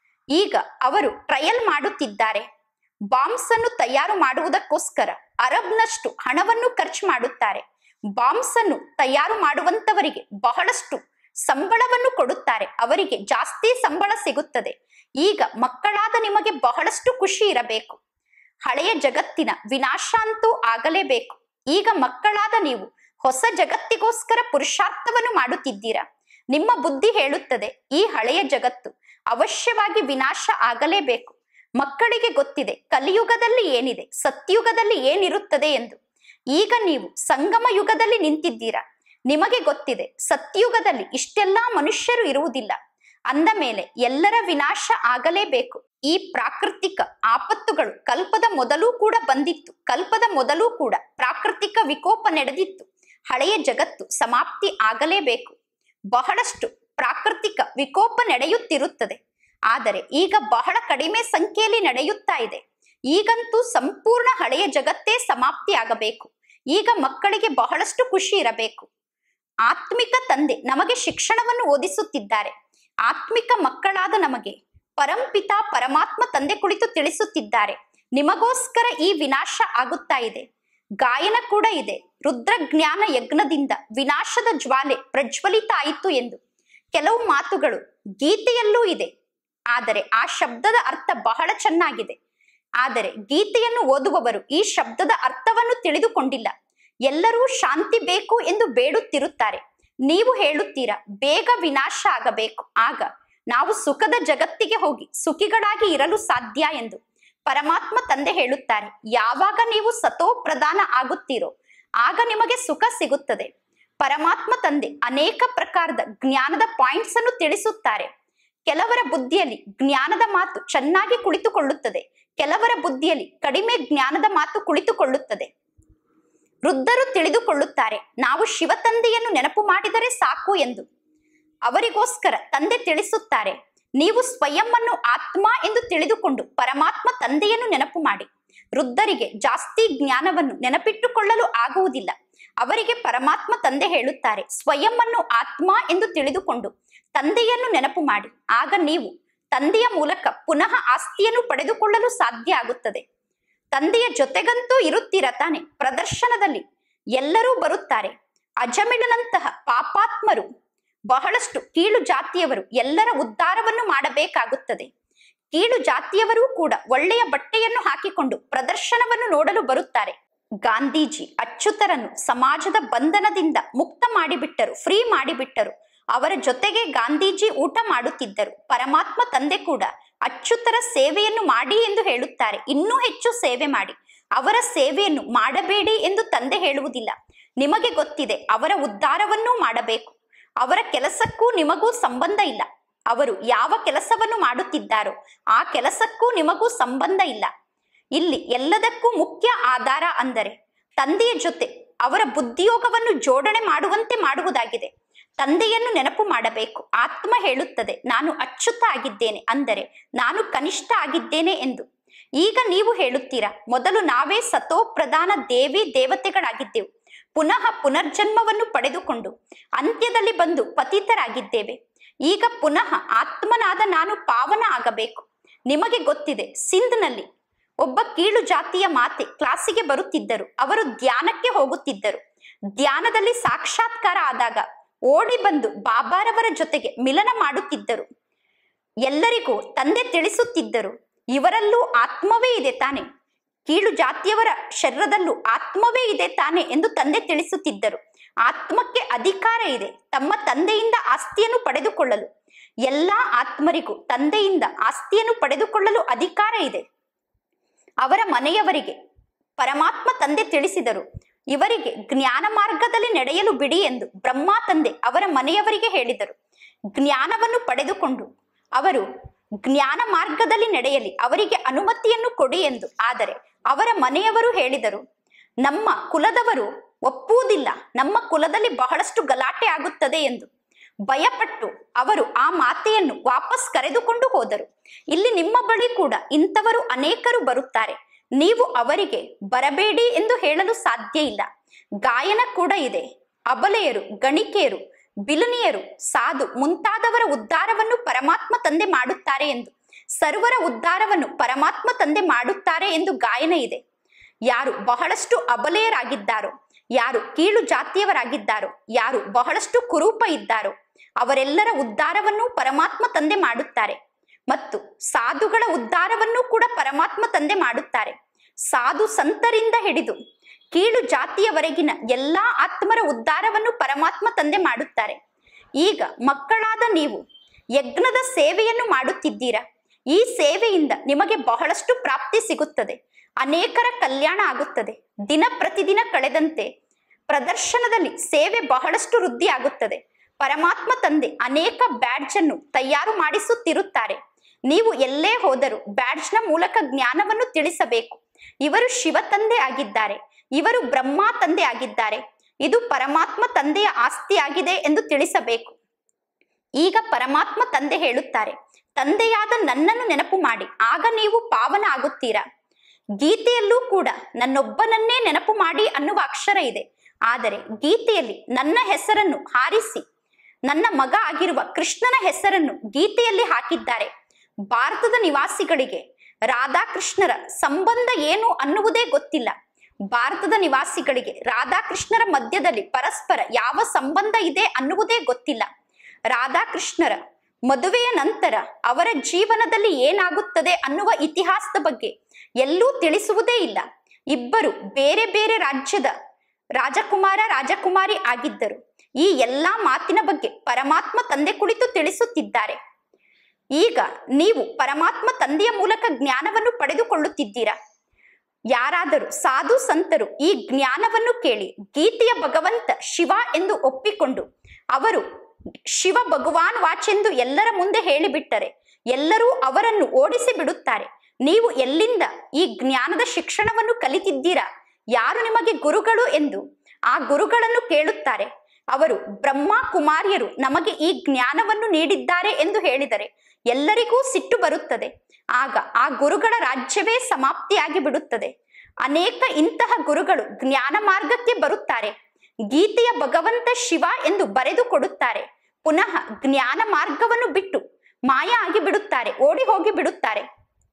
Speaker 1: ಈಗ ಅವರು ಟ್ರಯಲ್ ಮಾಡುತ್ತಿದ್ದಾರೆ ಬಾಂಬ್ಸ್ ಅನ್ನು ತಯಾರು ಮಾಡುವುದಕ್ಕೋಸ್ಕರ ಅರಬ್ನಷ್ಟು ಹಣವನ್ನು ಖರ್ಚು ಮಾಡುತ್ತಾರೆ ಬಾಂಬ್ಸ್ ಅನ್ನು ತಯಾರು ಮಾಡುವಂತವರಿಗೆ ಬಹಳಷ್ಟು ಸಂಬಳವನ್ನು ಕೊಡುತ್ತಾರೆ ಅವರಿಗೆ ಜಾಸ್ತಿ ಸಂಬಳ ಸಿಗುತ್ತದೆ ಈಗ ಮಕ್ಕಳಾದ ನಿಮಗೆ ಬಹಳಷ್ಟು ಖುಷಿ ಇರಬೇಕು ಹಳೆಯ ಜಗತ್ತಿನ ವಿನಾಶ ಅಂತೂ ಆಗಲೇಬೇಕು ಈಗ ಮಕ್ಕಳಾದ ನೀವು ಹೊಸ ಜಗತ್ತಿಗೋಸ್ಕರ ಪುರುಷಾರ್ಥವನ್ನು ಮಾಡುತ್ತಿದ್ದೀರಾ ನಿಮ್ಮ ಬುದ್ಧಿ ಹೇಳುತ್ತದೆ ಈ ಹಳೆಯ ಜಗತ್ತು ಅವಶ್ಯವಾಗಿ ವಿನಾಶ ಆಗಲೇಬೇಕು ಮಕ್ಕಳಿಗೆ ಗೊತ್ತಿದೆ ಕಲಿಯುಗದಲ್ಲಿ ಏನಿದೆ ಸತ್ಯುಗದಲ್ಲಿ ಏನಿರುತ್ತದೆ ಎಂದು ಈಗ ನೀವು ಸಂಗಮ ಯುಗದಲ್ಲಿ ನಿಂತಿದ್ದೀರಾ ನಿಮಗೆ ಗೊತ್ತಿದೆ ಸತ್ಯುಗದಲ್ಲಿ ಇಷ್ಟೆಲ್ಲಾ ಮನುಷ್ಯರು ಇರುವುದಿಲ್ಲ ಅಂದ ಮೇಲೆ ಎಲ್ಲರ ವಿನಾಶ ಆಗಲೇಬೇಕು ಈ ಪ್ರಾಕೃತಿಕ ಆಪತ್ತುಗಳು ಕಲ್ಪದ ಮೊದಲೂ ಕೂಡ ಬಂದಿತ್ತು ಕಲ್ಪದ ಮೊದಲೂ ಕೂಡ ಪ್ರಾಕೃತಿಕ ವಿಕೋಪ ನಡೆದಿತ್ತು ಹಳೆಯ ಜಗತ್ತು ಸಮಾಪ್ತಿ ಆಗಲೇಬೇಕು ಬಹಳಷ್ಟು ಪ್ರಾಕೃತಿಕ ವಿಕೋಪ ನಡೆಯುತ್ತಿರುತ್ತದೆ ಆದರೆ ಈಗ ಬಹಳ ಕಡಿಮೆ ಸಂಖ್ಯೆಯಲ್ಲಿ ನಡೆಯುತ್ತಾ ಇದೆ ಈಗಂತೂ ಸಂಪೂರ್ಣ ಹಳೆಯ ಜಗತ್ತೇ ಸಮಾಪ್ತಿ ಆಗಬೇಕು ಈಗ ಮಕ್ಕಳಿಗೆ ಬಹಳಷ್ಟು ಖುಷಿ ಇರಬೇಕು ಆತ್ಮಿಕ ತಂದೆ ನಮಗೆ ಶಿಕ್ಷಣವನ್ನು ಓದಿಸುತ್ತಿದ್ದಾರೆ ಆತ್ಮಿಕ ಮಕ್ಕಳಾದ ನಮಗೆ ಪರಂಪಿತ ಪರಮಾತ್ಮ ತಂದೆ ಕುಳಿತು ತಿಳಿಸುತ್ತಿದ್ದಾರೆ ನಿಮಗೋಸ್ಕರ ಈ ವಿನಾಶ ಆಗುತ್ತಾ ಇದೆ ಗಾಯನ ಕೂಡ ಇದೆ ರುದ್ರ ಜ್ಞಾನ ಯಜ್ಞದಿಂದ ವಿನಾಶದ ಜ್ವಾಲೆ ಪ್ರಜ್ವಲಿತ ಆಯಿತು ಎಂದು ಕೆಲವು ಮಾತುಗಳು ಗೀತೆಯಲ್ಲೂ ಇದೆ ಆದರೆ ಆ ಶಬ್ದದ ಅರ್ಥ ಬಹಳ ಚೆನ್ನಾಗಿದೆ ಆದರೆ ಗೀತೆಯನ್ನು ಓದುವವರು ಈ ಶಬ್ದದ ಅರ್ಥವನ್ನು ತಿಳಿದುಕೊಂಡಿಲ್ಲ ಎಲ್ಲರೂ ಶಾಂತಿ ಬೇಕು ಎಂದು ಬೇಡುತ್ತಿರುತ್ತಾರೆ ನೀವು ಹೇಳುತ್ತೀರಾ ಬೇಗ ವಿನಾಶ ಆಗಬೇಕು ಆಗ ನಾವು ಸುಖದ ಜಗತ್ತಿಗೆ ಹೋಗಿ ಸುಖಿಗಳಾಗಿ ಇರಲು ಸಾಧ್ಯ ಎಂದು ಪರಮಾತ್ಮ ತಂದೆ ಹೇಳುತ್ತಾರೆ ಯಾವಾಗ ನೀವು ಸತೋ ಪ್ರಧಾನ ಆಗುತ್ತೀರೋ ಆಗ ನಿಮಗೆ ಸುಖ ಸಿಗುತ್ತದೆ ಪರಮಾತ್ಮ ತಂದೆ ಅನೇಕ ಪ್ರಕಾರದ ಜ್ಞಾನದ ಪಾಯಿಂಟ್ಸ್ ಅನ್ನು ತಿಳಿಸುತ್ತಾರೆ ಕೆಲವರ ಬುದ್ಧಿಯಲ್ಲಿ ಜ್ಞಾನದ ಮಾತು ಚೆನ್ನಾಗಿ ಕುಳಿತುಕೊಳ್ಳುತ್ತದೆ ಕೆಲವರ ಬುದ್ಧಿಯಲ್ಲಿ ಕಡಿಮೆ ಜ್ಞಾನದ ಮಾತು ಕುಳಿತುಕೊಳ್ಳುತ್ತದೆ ವೃದ್ಧರು ತಿಳಿದುಕೊಳ್ಳುತ್ತಾರೆ ನಾವು ಶಿವ ತಂದೆಯನ್ನು ನೆನಪು ಮಾಡಿದರೆ ಸಾಕು ಎಂದು ಅವರಿಗೋಸ್ಕರ ತಂದೆ ತಿಳಿಸುತ್ತಾರೆ ನೀವು ಸ್ವಯಂವನ್ನು ಆತ್ಮ ಎಂದು ತಿಳಿದುಕೊಂಡು ಪರಮಾತ್ಮ ತಂದೆಯನ್ನು ನೆನಪು ಮಾಡಿ ವೃದ್ಧರಿಗೆ ಜಾಸ್ತಿ ಜ್ಞಾನವನ್ನು ನೆನಪಿಟ್ಟುಕೊಳ್ಳಲು ಆಗುವುದಿಲ್ಲ ಅವರಿಗೆ ಪರಮಾತ್ಮ ತಂದೆ ಹೇಳುತ್ತಾರೆ ಸ್ವಯಂವನ್ನು ಆತ್ಮ ಎಂದು ತಿಳಿದುಕೊಂಡು ತಂದೆಯನ್ನು ನೆನಪು ಮಾಡಿ ಆಗ ನೀವು ತಂದೆಯ ಮೂಲಕ ಪುನಃ ಆಸ್ತಿಯನ್ನು ಪಡೆದುಕೊಳ್ಳಲು ಸಾಧ್ಯ ಆಗುತ್ತದೆ ತಂದೆಯ ಜೊತೆಗಂತೂ ಇರುತ್ತೀರ ತಾನೆ ಪ್ರದರ್ಶನದಲ್ಲಿ ಎಲ್ಲರೂ ಬರುತ್ತಾರೆ ಅಜಮಿಳನಂತಹ ಪಾಪಾತ್ಮರು ಬಹಳಷ್ಟು ಕೀಳು ಜಾತಿಯವರು ಎಲ್ಲರ ಉದ್ಧಾರವನ್ನು ಮಾಡಬೇಕಾಗುತ್ತದೆ ಕೀಳು ಜಾತಿಯವರೂ ಕೂಡ ಒಳ್ಳೆಯ ಬಟ್ಟೆಯನ್ನು ಹಾಕಿಕೊಂಡು ಪ್ರದರ್ಶನವನ್ನು ನೋಡಲು ಬರುತ್ತಾರೆ ಗಾಂಧೀಜಿ ಅಚ್ಯುತರನ್ನು ಸಮಾಜದ ಬಂಧನದಿಂದ ಮುಕ್ತ ಮಾಡಿಬಿಟ್ಟರು ಫ್ರೀ ಮಾಡಿಬಿಟ್ಟರು ಅವರ ಜೊತೆಗೆ ಗಾಂಧೀಜಿ ಊಟ ಮಾಡುತ್ತಿದ್ದರು ಪರಮಾತ್ಮ ತಂದೆ ಕೂಡ ಅಚ್ಯುತರ ಸೇವೆಯನ್ನು ಮಾಡಿ ಎಂದು ಹೇಳುತ್ತಾರೆ ಇನ್ನೂ ಹೆಚ್ಚು ಸೇವೆ ಮಾಡಿ ಅವರ ಸೇವೆಯನ್ನು ಮಾಡಬೇಡಿ ಎಂದು ತಂದೆ ಹೇಳುವುದಿಲ್ಲ ನಿಮಗೆ ಗೊತ್ತಿದೆ ಅವರ ಉದ್ಧಾರವನ್ನೂ ಮಾಡಬೇಕು ಅವರ ಕೆಲಸಕ್ಕೂ ನಿಮಗೂ ಸಂಬಂಧ ಇಲ್ಲ ಅವರು ಯಾವ ಕೆಲಸವನ್ನು ಮಾಡುತ್ತಿದ್ದಾರೋ ಆ ಕೆಲಸಕ್ಕೂ ನಿಮಗೂ ಸಂಬಂಧ ಇಲ್ಲ ಇಲ್ಲಿ ಎಲ್ಲದಕ್ಕೂ ಮುಖ್ಯ ಆಧಾರ ಅಂದರೆ ತಂದೆಯ ಜೊತೆ ಅವರ ಬುದ್ಧಿಯೋಗವನ್ನು ಜೋಡಣೆ ಮಾಡುವಂತೆ ಮಾಡುವುದಾಗಿದೆ ತಂದೆಯನ್ನು ನೆನಪು ಮಾಡಬೇಕು ಆತ್ಮ ಹೇಳುತ್ತದೆ ನಾನು ಅಚ್ಯುತ ಆಗಿದ್ದೇನೆ ಅಂದರೆ ನಾನು ಕನಿಷ್ಠ ಆಗಿದ್ದೇನೆ ಎಂದು ಈಗ ನೀವು ಹೇಳುತ್ತೀರಾ ಮೊದಲು ನಾವೇ ಸತೋ ಪ್ರಧಾನ ದೇವಿ ದೇವತೆಗಳಾಗಿದ್ದೆವು ಪುನಃ ಪುನರ್ಜನ್ಮವನ್ನು ಪಡೆದುಕೊಂಡು ಅಂತ್ಯದಲ್ಲಿ ಬಂದು ಪತಿತರಾಗಿದ್ದೇವೆ ಈಗ ಪುನಃ ಆತ್ಮನಾದ ನಾನು ಪಾವನ ಆಗಬೇಕು ನಿಮಗೆ ಗೊತ್ತಿದೆ ಸಿಂಧ್ನಲ್ಲಿ ಒಬ್ಬ ಕೀಳು ಜಾತಿಯ ಮಾತೆ ಕ್ಲಾಸಿಗೆ ಬರುತ್ತಿದ್ದರು ಅವರು ಧ್ಯಾನಕ್ಕೆ ಹೋಗುತ್ತಿದ್ದರು ಧ್ಯಾನದಲ್ಲಿ ಸಾಕ್ಷಾತ್ಕಾರ ಆದಾಗ ಓಡಿ ಬಂದು ಬಾಬಾರವರ ಜೊತೆಗೆ ಮಿಲನ ಮಾಡುತ್ತಿದ್ದರು ಎಲ್ಲರಿಗೂ ತಂದೆ ತಿಳಿಸುತ್ತಿದ್ದರು ಇವರಲ್ಲೂ ಆತ್ಮವೇ ಇದೆ ತಾನೆ ಕೀಳು ಜಾತಿಯವರ ಶರೀರದಲ್ಲೂ ಆತ್ಮವೇ ಇದೆ ತಾನೆ ಎಂದು ತಂದೆ ತಿಳಿಸುತ್ತಿದ್ದರು ಆತ್ಮಕ್ಕೆ ಅಧಿಕಾರ ಇದೆ ತಮ್ಮ ತಂದೆಯಿಂದ ಆಸ್ತಿಯನ್ನು ಪಡೆದುಕೊಳ್ಳಲು ಎಲ್ಲಾ ಆತ್ಮರಿಗೂ ತಂದೆಯಿಂದ ಆಸ್ತಿಯನ್ನು ಪಡೆದುಕೊಳ್ಳಲು ಅಧಿಕಾರ ಇದೆ ಅವರ ಮನೆಯವರಿಗೆ ಪರಮಾತ್ಮ ತಂದೆ ತಿಳಿಸಿದರು ಇವರಿಗೆ ಜ್ಞಾನ ಮಾರ್ಗದಲ್ಲಿ ನಡೆಯಲು ಬಿಡಿ ಎಂದು ಬ್ರಹ್ಮ ತಂದೆ ಅವರ ಮನೆಯವರಿಗೆ ಹೇಳಿದರು ಜ್ಞಾನವನ್ನು ಪಡೆದುಕೊಂಡು ಅವರು ಜ್ಞಾನ ಮಾರ್ಗದಲ್ಲಿ ನಡೆಯಲಿ ಅವರಿಗೆ ಅನುಮತಿಯನ್ನು ಕೊಡಿ ಎಂದು ಆದರೆ ಅವರ ಮನೆಯವರು ಹೇಳಿದರು ನಮ್ಮ ಕುಲದವರು ಒಪ್ಪುವುದಿಲ್ಲ ನಮ್ಮ ಕುಲದಲ್ಲಿ ಬಹಳಷ್ಟು ಗಲಾಟೆ ಆಗುತ್ತದೆ ಎಂದು ಭಯಪಟ್ಟು ಅವರು ಆ ಮಾತೆಯನ್ನು ವಾಪಸ್ ಕರೆದುಕೊಂಡು ಹೋದರು ಇಲ್ಲಿ ನಿಮ್ಮ ಬಳಿ ಕೂಡ ಇಂಥವರು ಅನೇಕರು ಬರುತ್ತಾರೆ ನೀವು ಅವರಿಗೆ ಬರಬೇಡಿ ಎಂದು ಹೇಳಲು ಸಾಧ್ಯ ಇಲ್ಲ ಗಾಯನ ಕೂಡ ಇದೆ ಅಬಲೆಯರು ಗಣಿಕೆಯರು ಬಿಲನಿಯರು ಸಾಧು ಮುಂತಾದವರ ಉದ್ಧಾರವನ್ನು ಪರಮಾತ್ಮ ತಂದೆ ಮಾಡುತ್ತಾರೆ ಎಂದು ಸರ್ವರ ಉದ್ಧಾರವನ್ನು ಪರಮಾತ್ಮ ತಂದೆ ಮಾಡುತ್ತಾರೆ ಎಂದು ಗಾಯನ ಇದೆ ಯಾರು ಬಹಳಷ್ಟು ಅಬಲೆಯರಾಗಿದ್ದಾರೋ ಯಾರು ಕೀಳು ಜಾತಿಯವರಾಗಿದ್ದಾರೋ ಯಾರು ಬಹಳಷ್ಟು ಕುರೂಪ ಇದ್ದಾರೋ ಅವರೆಲ್ಲರ ಉದ್ಧಾರವನ್ನು ಪರಮಾತ್ಮ ತಂದೆ ಮಾಡುತ್ತಾರೆ ಮತ್ತು ಸಾಧುಗಳ ಉದ್ಧಾರವನ್ನು ಕೂಡ ಪರಮಾತ್ಮ ತಂದೆ ಮಾಡುತ್ತಾರೆ ಸಾಧು ಸಂತರಿಂದ ಹಿಡಿದು ಕೀಳು ಜಾತಿಯವರೆಗಿನ ಎಲ್ಲಾ ಆತ್ಮರ ಉದ್ಧಾರವನ್ನು ಪರಮಾತ್ಮ ತಂದೆ ಮಾಡುತ್ತಾರೆ ಈಗ ಮಕ್ಕಳಾದ ನೀವು ಯಜ್ಞದ ಸೇವೆಯನ್ನು ಮಾಡುತ್ತಿದ್ದೀರಾ ಈ ಸೇವೆಯಿಂದ ನಿಮಗೆ ಬಹಳಷ್ಟು ಪ್ರಾಪ್ತಿ ಸಿಗುತ್ತದೆ ಅನೇಕರ ಕಲ್ಯಾಣ ಆಗುತ್ತದೆ ದಿನ ಪ್ರತಿದಿನ ಕಳೆದಂತೆ ಪ್ರದರ್ಶನದಲ್ಲಿ ಸೇವೆ ಬಹಳಷ್ಟು ವೃದ್ಧಿ ಆಗುತ್ತದೆ ಪರಮಾತ್ಮ ತಂದೆ ಅನೇಕ ಬ್ಯಾಡ್ಜ್ ಅನ್ನು ತಯಾರು ಮಾಡಿಸುತ್ತಿರುತ್ತಾರೆ ನೀವು ಎಲ್ಲೇ ಹೋದರೂ ಬ್ಯಾಡ್ಜ್ನ ಮೂಲಕ ಜ್ಞಾನವನ್ನು ತಿಳಿಸಬೇಕು ಇವರು ಶಿವ ತಂದೆ ಆಗಿದ್ದಾರೆ ಇವರು ಬ್ರಹ್ಮ ತಂದೆ ಆಗಿದ್ದಾರೆ ಇದು ಪರಮಾತ್ಮ ತಂದೆಯ ಆಸ್ತಿಯಾಗಿದೆ ಎಂದು ತಿಳಿಸಬೇಕು ಈಗ ಪರಮಾತ್ಮ ತಂದೆ ಹೇಳುತ್ತಾರೆ ತಂದೆಯಾದ ನನ್ನನ್ನು ನೆನಪು ಮಾಡಿ ಆಗ ನೀವು ಪಾವನ ಆಗುತ್ತೀರಾ ಗೀತೆಯಲ್ಲೂ ಕೂಡ ನನ್ನೊಬ್ಬನನ್ನೇ ನೆನಪು ಮಾಡಿ ಅನ್ನುವ ಅಕ್ಷರ ಇದೆ ಆದರೆ ಗೀತೆಯಲ್ಲಿ ನನ್ನ ಹೆಸರನ್ನು ಹಾರಿಸಿ ನನ್ನ ಮಗ ಆಗಿರುವ ಕೃಷ್ಣನ ಹೆಸರನ್ನು ಗೀತೆಯಲ್ಲಿ ಹಾಕಿದ್ದಾರೆ ಭಾರತದ ನಿವಾಸಿಗಳಿಗೆ ರಾಧಾಕೃಷ್ಣರ ಸಂಬಂಧ ಏನು ಅನ್ನುವುದೇ ಗೊತ್ತಿಲ್ಲ ಭಾರತದ ನಿವಾಸಿಗಳಿಗೆ ರಾಧಾಕೃಷ್ಣರ ಮಧ್ಯದಲ್ಲಿ ಪರಸ್ಪರ ಯಾವ ಸಂಬಂಧ ಇದೆ ಅನ್ನುವುದೇ ಗೊತ್ತಿಲ್ಲ ರಾಧಾಕೃಷ್ಣರ ಮದುವೆಯ ನಂತರ ಅವರ ಜೀವನದಲ್ಲಿ ಏನಾಗುತ್ತದೆ ಅನ್ನುವ ಇತಿಹಾಸದ ಬಗ್ಗೆ ಎಲ್ಲೂ ತಿಳಿಸುವುದೇ ಇಲ್ಲ ಇಬ್ಬರು ಬೇರೆ ಬೇರೆ ರಾಜ್ಯದ ರಾಜಕುಮಾರ ರಾಜಕುಮಾರಿ ಆಗಿದ್ದರು ಈ ಎಲ್ಲಾ ಮಾತಿನ ಬಗ್ಗೆ ಪರಮಾತ್ಮ ತಂದೆ ಕುಳಿತು ತಿಳಿಸುತ್ತಿದ್ದಾರೆ ಈಗ ನೀವು ಪರಮಾತ್ಮ ತಂದೆಯ ಮೂಲಕ ಜ್ಞಾನವನ್ನು ಪಡೆದುಕೊಳ್ಳುತ್ತಿದ್ದೀರಾ ಯಾರಾದರೂ ಸಾಧು ಸಂತರು ಈ ಜ್ಞಾನವನ್ನು ಕೇಳಿ ಗೀತೆಯ ಭಗವಂತ ಶಿವ ಎಂದು ಒಪ್ಪಿಕೊಂಡು ಅವರು ಶಿವ ಭಗವಾನ್ ವಾಚೆಂದು ಎಲ್ಲರ ಮುಂದೆ ಹೇಳಿಬಿಟ್ಟರೆ ಎಲ್ಲರೂ ಅವರನ್ನು ಓಡಿಸಿ ಬಿಡುತ್ತಾರೆ ನೀವು ಎಲ್ಲಿಂದ ಈ ಜ್ಞಾನದ ಶಿಕ್ಷಣವನ್ನು ಕಲಿತಿದ್ದೀರಾ ಯಾರು ನಿಮಗೆ ಗುರುಗಳು ಎಂದು ಆ ಗುರುಗಳನ್ನು ಕೇಳುತ್ತಾರೆ ಅವರು ಬ್ರಹ್ಮ ಕುಮಾರಿಯರು ನಮಗೆ ಈ ಜ್ಞಾನವನ್ನು ನೀಡಿದ್ದಾರೆ ಎಂದು ಹೇಳಿದರೆ ಎಲ್ಲರಿಗೂ ಸಿಟ್ಟು ಬರುತ್ತದೆ ಆಗ ಆ ಗುರುಗಳ ರಾಜ್ಯವೇ ಸಮಾಪ್ತಿಯಾಗಿ ಬಿಡುತ್ತದೆ ಅನೇಕ ಇಂತಹ ಗುರುಗಳು ಜ್ಞಾನ ಮಾರ್ಗಕ್ಕೆ ಬರುತ್ತಾರೆ ಗೀತೆಯ ಭಗವಂತ ಶಿವ ಎಂದು ಬರೆದು ಕೊಡುತ್ತಾರೆ ಪುನಃ ಜ್ಞಾನ ಮಾರ್ಗವನ್ನು ಬಿಟ್ಟು ಮಾಯ ಆಗಿ ಬಿಡುತ್ತಾರೆ ಓಡಿ ಹೋಗಿ ಬಿಡುತ್ತಾರೆ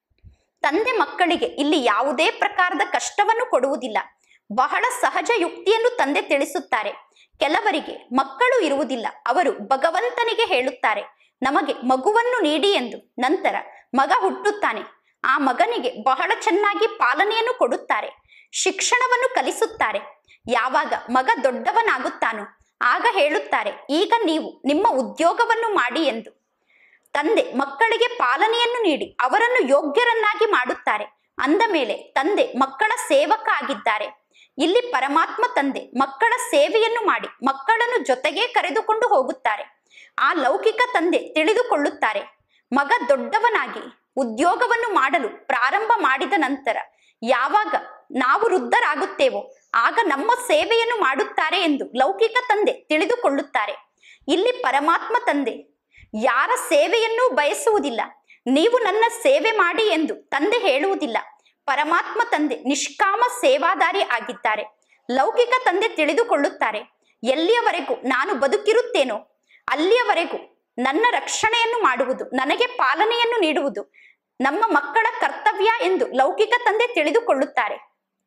Speaker 1: ತಂದೆ ಮಕ್ಕಳಿಗೆ ಇಲ್ಲಿ ಯಾವುದೇ ಪ್ರಕಾರದ ಕಷ್ಟವನ್ನು ಕೊಡುವುದಿಲ್ಲ ಬಹಳ ಸಹಜ ಯುಕ್ತಿಯನ್ನು ತಂದೆ ತಿಳಿಸುತ್ತಾರೆ ಕೆಲವರಿಗೆ ಮಕ್ಕಳು ಇರುವುದಿಲ್ಲ ಅವರು ಭಗವಂತನಿಗೆ ಹೇಳುತ್ತಾರೆ ನಮಗೆ ಮಗುವನ್ನು ನೀಡಿ ಎಂದು ನಂತರ ಮಗ ಹುಟ್ಟುತ್ತಾನೆ ಆ ಮಗನಿಗೆ ಬಹಳ ಚೆನ್ನಾಗಿ ಪಾಲನೆಯನ್ನು ಕೊಡುತ್ತಾರೆ ಶಿಕ್ಷಣವನ್ನು ಕಲಿಸುತ್ತಾರೆ ಯಾವಾಗ ಮಗ ದೊಡ್ಡವನಾಗುತ್ತಾನೋ ಆಗ ಹೇಳುತ್ತಾರೆ ಈಗ ನೀವು ನಿಮ್ಮ ಉದ್ಯೋಗವನ್ನು ಮಾಡಿ ಎಂದು ತಂದೆ ಮಕ್ಕಳಿಗೆ ಪಾಲನೆಯನ್ನು ನೀಡಿ ಅವರನ್ನು ಯೋಗ್ಯರನ್ನಾಗಿ ಮಾಡುತ್ತಾರೆ ಅಂದ ಮೇಲೆ ತಂದೆ ಮಕ್ಕಳ ಸೇವಕ ಆಗಿದ್ದಾರೆ ಇಲ್ಲಿ ಪರಮಾತ್ಮ ತಂದೆ ಮಕ್ಕಳ ಸೇವೆಯನ್ನು ಮಾಡಿ ಮಕ್ಕಳನ್ನು ಜೊತೆಗೆ ಕರೆದುಕೊಂಡು ಹೋಗುತ್ತಾರೆ ಆ ಲೌಕಿಕ ತಂದೆ ತಿಳಿದುಕೊಳ್ಳುತ್ತಾರೆ ಮಗ ದೊಡ್ಡವನಾಗಿ ಉದ್ಯೋಗವನ್ನು ಮಾಡಲು ಪ್ರಾರಂಭ ಮಾಡಿದ ನಂತರ ಯಾವಾಗ ನಾವು ವೃದ್ಧರಾಗುತ್ತೇವೋ ಆಗ ನಮ್ಮ ಸೇವೆಯನ್ನು ಮಾಡುತ್ತಾರೆ ಎಂದು ಲೌಕಿಕ ತಂದೆ ತಿಳಿದುಕೊಳ್ಳುತ್ತಾರೆ ಇಲ್ಲಿ ಪರಮಾತ್ಮ ತಂದೆ ಯಾರ ಸೇವೆಯನ್ನೂ ಬಯಸುವುದಿಲ್ಲ ನೀವು ನನ್ನ ಸೇವೆ ಮಾಡಿ ಎಂದು ತಂದೆ ಹೇಳುವುದಿಲ್ಲ ಪರಮಾತ್ಮ ತಂದೆ ನಿಷ್ಕಾಮ ಸೇವಾದಾರಿ ಆಗಿದ್ದಾರೆ ಲೌಕಿಕ ತಂದೆ ತಿಳಿದುಕೊಳ್ಳುತ್ತಾರೆ ಎಲ್ಲಿಯವರೆಗೂ ನಾನು ಬದುಕಿರುತ್ತೇನೋ ಅಲ್ಲಿಯವರೆಗೂ ನನ್ನ ರಕ್ಷಣೆಯನ್ನು ಮಾಡುವುದು ನನಗೆ ಪಾಲನೆಯನ್ನು ನೀಡುವುದು ನಮ್ಮ ಮಕ್ಕಳ ಕರ್ತವ್ಯ ಎಂದು ಲೌಕಿಕ ತಂದೆ ತಿಳಿದುಕೊಳ್ಳುತ್ತಾರೆ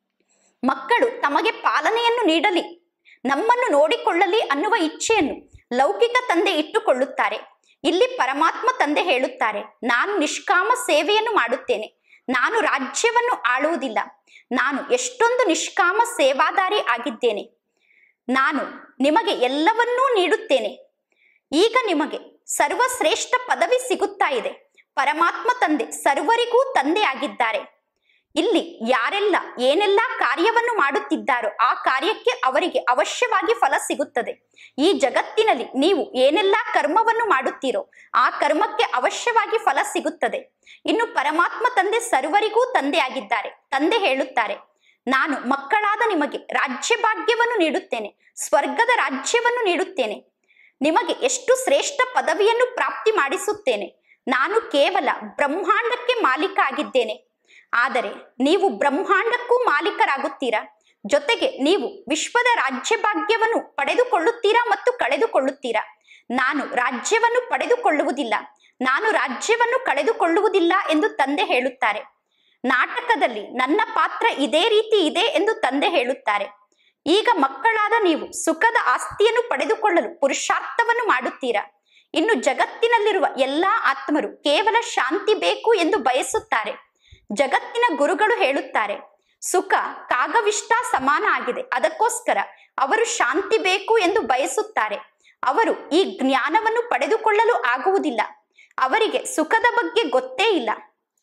Speaker 1: ಮಕ್ಕಳು ತಮಗೆ ಪಾಲನೆಯನ್ನು ನೀಡಲಿ ನಮ್ಮನ್ನು ನೋಡಿಕೊಳ್ಳಲಿ ಅನ್ನುವ ಇಚ್ಛೆಯನ್ನು ಲೌಕಿಕ ತಂದೆ ಇಟ್ಟುಕೊಳ್ಳುತ್ತಾರೆ ಇಲ್ಲಿ ಪರಮಾತ್ಮ ತಂದೆ ಹೇಳುತ್ತಾರೆ ನಾನು ನಿಷ್ಕಾಮ ಸೇವೆಯನ್ನು ಮಾಡುತ್ತೇನೆ ನಾನು ರಾಜ್ಯವನ್ನು ಆಳುವುದಿಲ್ಲ ನಾನು ಎಷ್ಟೊಂದು ನಿಷ್ಕಾಮ ಸೇವಾದಾರಿ ಆಗಿದ್ದೇನೆ ನಾನು ನಿಮಗೆ ಎಲ್ಲವನ್ನೂ ನೀಡುತ್ತೇನೆ ಈಗ ನಿಮಗೆ ಸರ್ವಶ್ರೇಷ್ಠ ಪದವಿ ಸಿಗುತ್ತಾ ಇದೆ ಪರಮಾತ್ಮ ತಂದೆ ಸರ್ವರಿಗೂ ತಂದೆ ಆಗಿದ್ದಾರೆ ಇಲ್ಲಿ ಯಾರೆಲ್ಲ ಏನೆಲ್ಲ ಕಾರ್ಯವನ್ನು ಮಾಡುತ್ತಿದ್ದಾರೋ ಆ ಕಾರ್ಯಕ್ಕೆ ಅವರಿಗೆ ಅವಶ್ಯವಾಗಿ ಫಲ ಸಿಗುತ್ತದೆ ಈ ಜಗತ್ತಿನಲ್ಲಿ ನೀವು ಏನೆಲ್ಲ ಕರ್ಮವನ್ನು ಮಾಡುತ್ತೀರೋ ಆ ಕರ್ಮಕ್ಕೆ ಅವಶ್ಯವಾಗಿ ಫಲ ಸಿಗುತ್ತದೆ ಇನ್ನು ಪರಮಾತ್ಮ ತಂದೆ ಸರ್ವರಿಗೂ ತಂದೆ ಆಗಿದ್ದಾರೆ ತಂದೆ ಹೇಳುತ್ತಾರೆ ನಾನು ಮಕ್ಕಳಾದ ನಿಮಗೆ ರಾಜ್ಯ ಭಾಗ್ಯವನ್ನು ನೀಡುತ್ತೇನೆ ಸ್ವರ್ಗದ ರಾಜ್ಯವನ್ನು ನೀಡುತ್ತೇನೆ ನಿಮಗೆ ಎಷ್ಟು ಶ್ರೇಷ್ಠ ಪದವಿಯನ್ನು ಪ್ರಾಪ್ತಿ ಮಾಡಿಸುತ್ತೇನೆ ನಾನು ಕೇವಲ ಬ್ರಹ್ಮಾಂಡಕ್ಕೆ ಮಾಲೀಕ ಆಗಿದ್ದೇನೆ ಆದರೆ ನೀವು ಬ್ರಹ್ಮಾಂಡಕ್ಕೂ ಮಾಲೀಕರಾಗುತ್ತೀರಾ ಜೊತೆಗೆ ನೀವು ವಿಶ್ವದ ರಾಜ್ಯ ಭಾಗ್ಯವನ್ನು ಪಡೆದುಕೊಳ್ಳುತ್ತೀರಾ ಮತ್ತು ಕಳೆದುಕೊಳ್ಳುತ್ತೀರಾ ನಾನು ರಾಜ್ಯವನ್ನು ಪಡೆದುಕೊಳ್ಳುವುದಿಲ್ಲ ನಾನು ರಾಜ್ಯವನ್ನು ಕಳೆದುಕೊಳ್ಳುವುದಿಲ್ಲ ಎಂದು ತಂದೆ ಹೇಳುತ್ತಾರೆ ನಾಟಕದಲ್ಲಿ ನನ್ನ ಪಾತ್ರ ಇದೇ ರೀತಿ ಇದೆ ಎಂದು ತಂದೆ ಹೇಳುತ್ತಾರೆ ಈಗ ಮಕ್ಕಳಾದ ನೀವು ಸುಖದ ಆಸ್ತಿಯನ್ನು ಪಡೆದುಕೊಳ್ಳಲು ಪುರುಷಾರ್ಥವನ್ನು ಮಾಡುತ್ತೀರಾ ಇನ್ನು ಜಗತ್ತಿನಲ್ಲಿರುವ ಎಲ್ಲಾ ಆತ್ಮರು ಕೇವಲ ಶಾಂತಿ ಬೇಕು ಎಂದು ಬಯಸುತ್ತಾರೆ ಜಗತ್ತಿನ ಗುರುಗಳು ಹೇಳುತ್ತಾರೆ ಸುಖ ಕಾಗವಿಷ್ಟ ಸಮಾನ ಆಗಿದೆ ಅದಕ್ಕೋಸ್ಕರ ಅವರು ಶಾಂತಿ ಬೇಕು ಎಂದು ಬಯಸುತ್ತಾರೆ ಅವರು ಈ ಜ್ಞಾನವನ್ನು ಪಡೆದುಕೊಳ್ಳಲು ಆಗುವುದಿಲ್ಲ ಅವರಿಗೆ ಸುಖದ ಬಗ್ಗೆ ಗೊತ್ತೇ ಇಲ್ಲ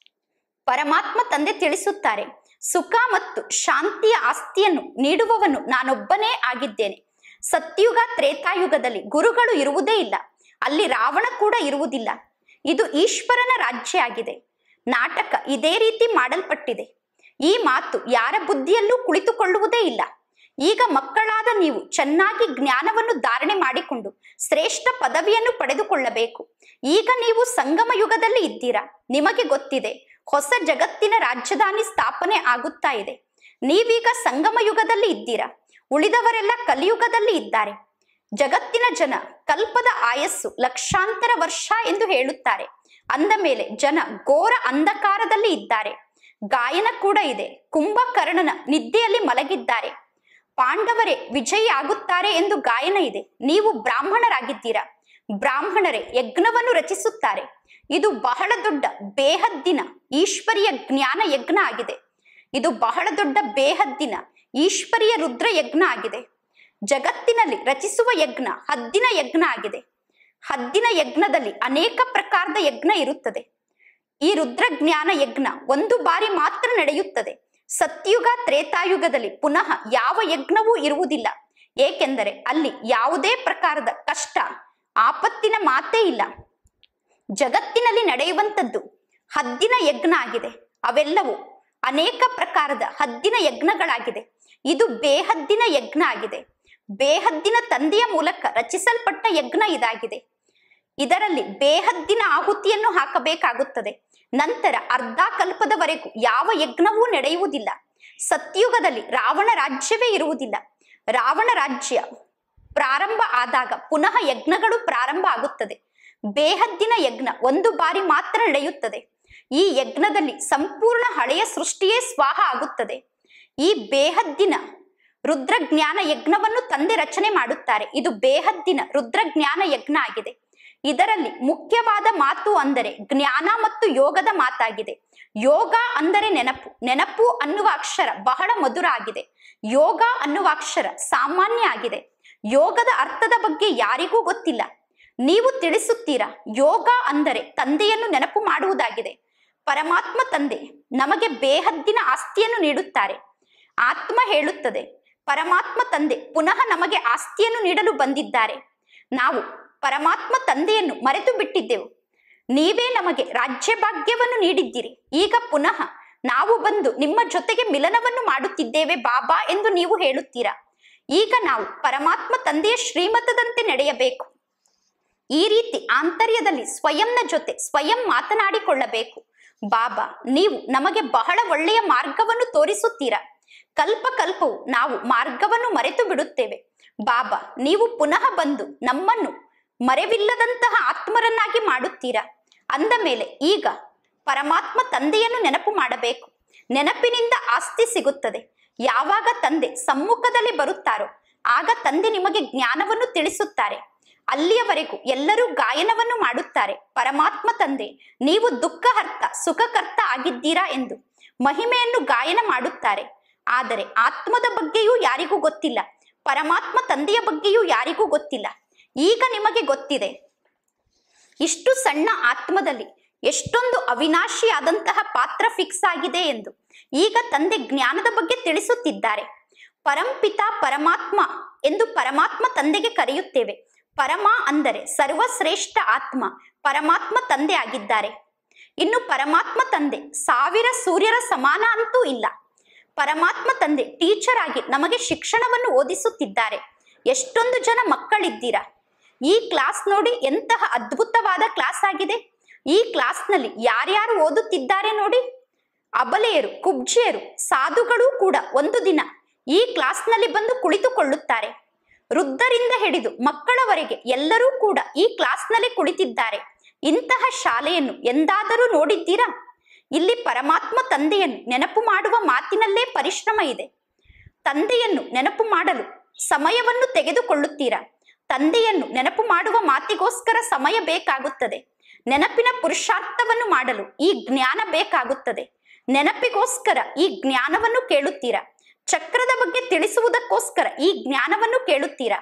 Speaker 1: ಪರಮಾತ್ಮ ತಂದೆ ತಿಳಿಸುತ್ತಾರೆ ಸುಖ ಮತ್ತು ಶಾಂತಿಯ ಆಸ್ತಿಯನ್ನು ನೀಡುವವನು ನಾನೊಬ್ಬನೇ ಆಗಿದ್ದೇನೆ ಸತ್ಯುಗ ತ್ರೇತಾಯುಗದಲ್ಲಿ ಗುರುಗಳು ಇರುವುದೇ ಇಲ್ಲ ಅಲ್ಲಿ ರಾವಣ ಕೂಡ ಇರುವುದಿಲ್ಲ ಇದು ಈಶ್ವರನ ರಾಜ್ಯ ಆಗಿದೆ ನಾಟಕ ಇದೇ ರೀತಿ ಮಾಡಲ್ಪಟ್ಟಿದೆ ಈ ಮಾತು ಯಾರ ಬುದ್ಧಿಯಲ್ಲೂ ಕುಳಿತುಕೊಳ್ಳುವುದೇ ಇಲ್ಲ ಈಗ ಮಕ್ಕಳಾದ ನೀವು ಚೆನ್ನಾಗಿ ಜ್ಞಾನವನ್ನು ಧಾರಣೆ ಮಾಡಿಕೊಂಡು ಶ್ರೇಷ್ಠ ಪದವಿಯನ್ನು ಪಡೆದುಕೊಳ್ಳಬೇಕು ಈಗ ನೀವು ಸಂಗಮ ಯುಗದಲ್ಲಿ ಇದ್ದೀರಾ ನಿಮಗೆ ಗೊತ್ತಿದೆ ಹೊಸ ಜಗತ್ತಿನ ರಾಜಧಾನಿ ಸ್ಥಾಪನೆ ಆಗುತ್ತಾ ಇದೆ ನೀವೀಗ ಸಂಗಮ ಯುಗದಲ್ಲಿ ಇದ್ದೀರಾ ಉಳಿದವರೆಲ್ಲ ಕಲಿಯುಗದಲ್ಲಿ ಇದ್ದಾರೆ ಜಗತ್ತಿನ ಜನ ಕಲ್ಪದ ಆಯಸ್ಸು ಲಕ್ಷಾಂತರ ವರ್ಷ ಎಂದು ಹೇಳುತ್ತಾರೆ ಅಂದ ಮೇಲೆ ಜನ ಘೋರ ಅಂಧಕಾರದಲ್ಲಿ ಇದ್ದಾರೆ ಗಾಯನ ಕೂಡ ಇದೆ ಕುಂಭಕರ್ಣನ ನಿದ್ದೆಯಲ್ಲಿ ಮಲಗಿದ್ದಾರೆ ಪಾಂಡವರೇ ವಿಜಯಿ ಆಗುತ್ತಾರೆ ಎಂದು ಗಾಯನ ಇದೆ ನೀವು ಬ್ರಾಹ್ಮಣರಾಗಿದ್ದೀರಾ ಬ್ರಾಹ್ಮಣರೇ ಯಜ್ಞವನ್ನು ರಚಿಸುತ್ತಾರೆ ಇದು ಬಹಳ ದೊಡ್ಡ ಬೇಹದ್ದಿನ ಈಶ್ವರಿಯ ಜ್ಞಾನ ಯಜ್ಞ ಆಗಿದೆ ಇದು ಬಹಳ ದೊಡ್ಡ ಬೇಹದ್ದಿನ ಈಶ್ವರಿಯ ರುದ್ರ ಯಜ್ಞ ಆಗಿದೆ ಜಗತ್ತಿನಲ್ಲಿ ರಚಿಸುವ ಯಜ್ಞ ಹದ್ದಿನ ಯಜ್ಞ ಆಗಿದೆ ಹದ್ದಿನ ಯಜ್ಞದಲ್ಲಿ ಅನೇಕ ಪ್ರಕಾರದ ಯಜ್ಞ ಇರುತ್ತದೆ ಈ ರುದ್ರ ಜ್ಞಾನ ಯಜ್ಞ ಒಂದು ಬಾರಿ ಮಾತ್ರ ನಡೆಯುತ್ತದೆ ಸತ್ಯುಗ ತ್ರೇತಾಯುಗದಲ್ಲಿ ಪುನಃ ಯಾವ ಯಜ್ಞವೂ ಇರುವುದಿಲ್ಲ ಏಕೆಂದರೆ ಅಲ್ಲಿ ಯಾವುದೇ ಪ್ರಕಾರದ ಕಷ್ಟ ಆಪತ್ತಿನ ಮಾತೇ ಇಲ್ಲ ಜಗತ್ತಿನಲ್ಲಿ ನಡೆಯುವಂಥದ್ದು ಹದ್ದಿನ ಯಜ್ಞ ಆಗಿದೆ ಅವೆಲ್ಲವೂ ಅನೇಕ ಪ್ರಕಾರದ ಹದ್ದಿನ ಯಜ್ಞಗಳಾಗಿದೆ ಇದು ಬೇಹದ್ದಿನ ಯಜ್ಞ ಆಗಿದೆ ಬೇಹದ್ದಿನ ತಂದೆಯ ಮೂಲಕ ರಚಿಸಲ್ಪಟ್ಟ ಯಜ್ಞ ಇದಾಗಿದೆ ಇದರಲ್ಲಿ ಬೇಹದ್ದಿನ ಆಹುತಿಯನ್ನು ಹಾಕಬೇಕಾಗುತ್ತದೆ ನಂತರ ಅರ್ಧ ಕಲ್ಪದವರೆಗೂ ಯಾವ ಯಜ್ಞವೂ ನಡೆಯುವುದಿಲ್ಲ ಸತ್ಯುಗದಲ್ಲಿ ರಾವಣ ರಾಜ್ಯವೇ ಇರುವುದಿಲ್ಲ ರಾವಣ ರಾಜ್ಯ ಪ್ರಾರಂಭ ಆದಾಗ ಪುನಃ ಯಜ್ಞಗಳು ಪ್ರಾರಂಭ ಆಗುತ್ತದೆ ಬೇಹದ್ದಿನ ಯಜ್ಞ ಒಂದು ಬಾರಿ ಮಾತ್ರ ನಡೆಯುತ್ತದೆ ಈ ಯಜ್ಞದಲ್ಲಿ ಸಂಪೂರ್ಣ ಹಳೆಯ ಸೃಷ್ಟಿಯೇ ಸ್ವಾಹ ಆಗುತ್ತದೆ ಈ ಬೇಹದ್ದಿನ ರುದ್ರಜ್ಞಾನ ಯಜ್ಞವನ್ನು ತಂದೆ ರಚನೆ ಮಾಡುತ್ತಾರೆ ಇದು ಬೇಹದ್ದಿನ ರುದ್ರಜ್ಞಾನ ಯಜ್ಞ ಆಗಿದೆ ಇದರಲ್ಲಿ ಮುಖ್ಯವಾದ ಮಾತು ಅಂದರೆ ಜ್ಞಾನ ಮತ್ತು ಯೋಗದ ಮಾತಾಗಿದೆ ಯೋಗ ಅಂದರೆ ನೆನಪು ನೆನಪು ಅನ್ನುವ ಅಕ್ಷರ ಬಹಳ ಮಧುರ ಆಗಿದೆ ಯೋಗ ಅನ್ನುವ ಅಕ್ಷರ ಸಾಮಾನ್ಯ ಆಗಿದೆ ಯೋಗದ ಅರ್ಥದ ಬಗ್ಗೆ ಯಾರಿಗೂ ಗೊತ್ತಿಲ್ಲ ನೀವು ತಿಳಿಸುತ್ತೀರಾ ಯೋಗ ಅಂದರೆ ತಂದೆಯನ್ನು ನೆನಪು ಮಾಡುವುದಾಗಿದೆ ಪರಮಾತ್ಮ ತಂದೆ ನಮಗೆ ಬೇಹದ್ದಿನ ಆಸ್ತಿಯನ್ನು ನೀಡುತ್ತಾರೆ ಆತ್ಮ ಹೇಳುತ್ತದೆ ಪರಮಾತ್ಮ ತಂದೆ ಪುನಃ ನಮಗೆ ಆಸ್ತಿಯನ್ನು ನೀಡಲು ಬಂದಿದ್ದಾರೆ ನಾವು ಪರಮಾತ್ಮ ತಂದೆಯನ್ನು ಮರೆತು ಬಿಟ್ಟಿದ್ದೆವು ನೀವೇ ನಮಗೆ ರಾಜ್ಯ ಭಾಗ್ಯವನ್ನು ನೀಡಿದ್ದೀರಿ ಈಗ ಪುನಃ ನಾವು ಬಂದು ನಿಮ್ಮ ಜೊತೆಗೆ ಮಿಲನವನ್ನು ಮಾಡುತ್ತಿದ್ದೇವೆ ಬಾಬಾ ಎಂದು ನೀವು ಹೇಳುತ್ತೀರಾ ಈಗ ನಾವು ಪರಮಾತ್ಮ ತಂದೆಯ ಶ್ರೀಮತದಂತೆ ನಡೆಯಬೇಕು ಈ ರೀತಿ ಆಂತರ್ಯದಲ್ಲಿ ಸ್ವಯಂನ ಜೊತೆ ಸ್ವಯಂ ಮಾತನಾಡಿಕೊಳ್ಳಬೇಕು ಬಾಬಾ ನೀವು ನಮಗೆ ಬಹಳ ಒಳ್ಳೆಯ ಮಾರ್ಗವನ್ನು ತೋರಿಸುತ್ತೀರಾ ಕಲ್ಪ ಕಲ್ಪವು ನಾವು ಮಾರ್ಗವನ್ನು ಮರೆತು ಬಿಡುತ್ತೇವೆ ಬಾಬಾ ನೀವು ಪುನಃ ಬಂದು ನಮ್ಮನ್ನು ಮರೆವಿಲ್ಲದಂತಹ ಆತ್ಮರನ್ನಾಗಿ ಮಾಡುತ್ತೀರಾ ಅಂದ ಮೇಲೆ ಈಗ ಪರಮಾತ್ಮ ತಂದೆಯನ್ನು ನೆನಪು ಮಾಡಬೇಕು ನೆನಪಿನಿಂದ ಆಸ್ತಿ ಸಿಗುತ್ತದೆ ಯಾವಾಗ ತಂದೆ ಸಮ್ಮುಖದಲ್ಲಿ ಬರುತ್ತಾರೋ ಆಗ ತಂದೆ ನಿಮಗೆ ಜ್ಞಾನವನ್ನು ತಿಳಿಸುತ್ತಾರೆ ಅಲ್ಲಿಯವರೆಗೂ ಎಲ್ಲರೂ ಗಾಯನವನ್ನು ಮಾಡುತ್ತಾರೆ ಪರಮಾತ್ಮ ತಂದೆ ನೀವು ದುಃಖಹರ್ತ ಸುಖಕರ್ತ ಆಗಿದ್ದೀರಾ ಎಂದು ಮಹಿಮೆಯನ್ನು ಗಾಯನ ಮಾಡುತ್ತಾರೆ ಆದರೆ ಆತ್ಮದ ಬಗ್ಗೆಯೂ ಯಾರಿಗೂ ಗೊತ್ತಿಲ್ಲ ಪರಮಾತ್ಮ ತಂದೆಯ ಬಗ್ಗೆಯೂ ಯಾರಿಗೂ ಗೊತ್ತಿಲ್ಲ ಈಗ ನಿಮಗೆ ಗೊತ್ತಿದೆ ಇಷ್ಟು ಸಣ್ಣ ಆತ್ಮದಲ್ಲಿ ಎಷ್ಟೊಂದು ಅವಿನಾಶಿಯಾದಂತಹ ಪಾತ್ರ ಫಿಕ್ಸ್ ಆಗಿದೆ ಎಂದು ಈಗ ತಂದೆ ಜ್ಞಾನದ ಬಗ್ಗೆ ತಿಳಿಸುತ್ತಿದ್ದಾರೆ ಪರಂಪಿತ ಪರಮಾತ್ಮ ಎಂದು ಪರಮಾತ್ಮ ತಂದೆಗೆ ಕರೆಯುತ್ತೇವೆ ಪರಮ ಅಂದರೆ ಸರ್ವಶ್ರೇಷ್ಠ ಆತ್ಮ ಪರಮಾತ್ಮ ತಂದೆ ಆಗಿದ್ದಾರೆ ಇನ್ನು ಪರಮಾತ್ಮ ತಂದೆ ಸಾವಿರ ಸೂರ್ಯರ ಸಮಾನ ಅಂತೂ ಇಲ್ಲ ಪರಮಾತ್ಮ ತಂದೆ ಟೀಚರ್ ಆಗಿ ನಮಗೆ ಶಿಕ್ಷಣವನ್ನು ಓದಿಸುತ್ತಿದ್ದಾರೆ ಎಷ್ಟೊಂದು ಜನ ಮಕ್ಕಳಿದ್ದೀರಾ ಈ ಕ್ಲಾಸ್ ನೋಡಿ ಎಂತಹ ಅದ್ಭುತವಾದ ಕ್ಲಾಸ್ ಆಗಿದೆ ಈ ಕ್ಲಾಸ್ನಲ್ಲಿ ಯಾರ್ಯಾರು ಓದುತ್ತಿದ್ದಾರೆ ನೋಡಿ ಅಬಲೆಯರು ಕುಬ್ಜಿಯರು ಸಾಧುಗಳೂ ಕೂಡ ಒಂದು ದಿನ ಈ ಕ್ಲಾಸ್ನಲ್ಲಿ ಬಂದು ಕುಳಿತುಕೊಳ್ಳುತ್ತಾರೆ ವೃದ್ಧರಿಂದ ಹಿಡಿದು ಮಕ್ಕಳವರೆಗೆ ಎಲ್ಲರೂ ಕೂಡ ಈ ಕ್ಲಾಸ್ನಲ್ಲಿ ಕುಳಿತಿದ್ದಾರೆ ಇಂತಹ ಶಾಲೆಯನ್ನು ಎಂದಾದರೂ ನೋಡಿದ್ದೀರಾ ಇಲ್ಲಿ ಪರಮಾತ್ಮ ತಂದೆಯನ್ನು ನೆನಪು ಮಾಡುವ ಮಾತಿನಲ್ಲೇ ಪರಿಶ್ರಮ ಇದೆ ತಂದೆಯನ್ನು ನೆನಪು ಮಾಡಲು ಸಮಯವನ್ನು ತೆಗೆದುಕೊಳ್ಳುತ್ತೀರಾ ತಂದೆಯನ್ನು ನೆನಪು ಮಾಡುವ ಮಾತಿಗೋಸ್ಕರ ಸಮಯ ಬೇಕಾಗುತ್ತದೆ ನೆನಪಿನ ಪುರುಷಾರ್ಥವನ್ನು ಮಾಡಲು ಈ ಜ್ಞಾನ ಬೇಕಾಗುತ್ತದೆ ನೆನಪಿಗೋಸ್ಕರ ಈ ಜ್ಞಾನವನ್ನು ಕೇಳುತ್ತೀರಾ ಚಕ್ರದ ಬಗ್ಗೆ ತಿಳಿಸುವುದಕ್ಕೋಸ್ಕರ ಈ ಜ್ಞಾನವನ್ನು ಕೇಳುತ್ತೀರಾ